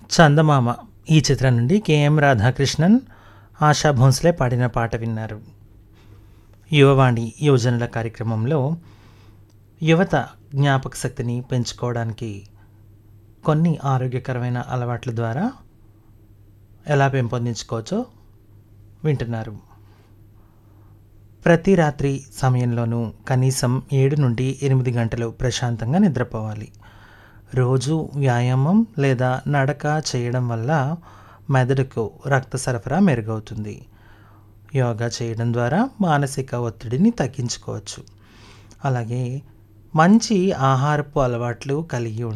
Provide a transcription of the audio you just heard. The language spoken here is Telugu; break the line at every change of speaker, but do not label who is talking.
చందమామ ఈ చిత్రం నుండి కెఎం రాధాకృష్ణన్ ఆశా భోంస్లే పాడిన పాట విన్నారు యువవాణి యువజనుల కార్యక్రమంలో యువత జ్ఞాపక శక్తిని పెంచుకోవడానికి కొన్ని ఆరోగ్యకరమైన అలవాట్ల ద్వారా ఎలా పెంపొందించుకోవచ్చో వింటున్నారు ప్రతి రాత్రి సమయంలోనూ కనీసం ఏడు నుండి ఎనిమిది గంటలు ప్రశాంతంగా నిద్రపోవాలి రోజు వ్యాయామం లేదా నడక చేయడం వల్ల మెదడుకు రక్త సరఫరా మెరుగవుతుంది యోగా చేయడం ద్వారా మానసిక ఒత్తిడిని తగ్గించుకోవచ్చు అలాగే మంచి ఆహారపు అలవాట్లు కలిగి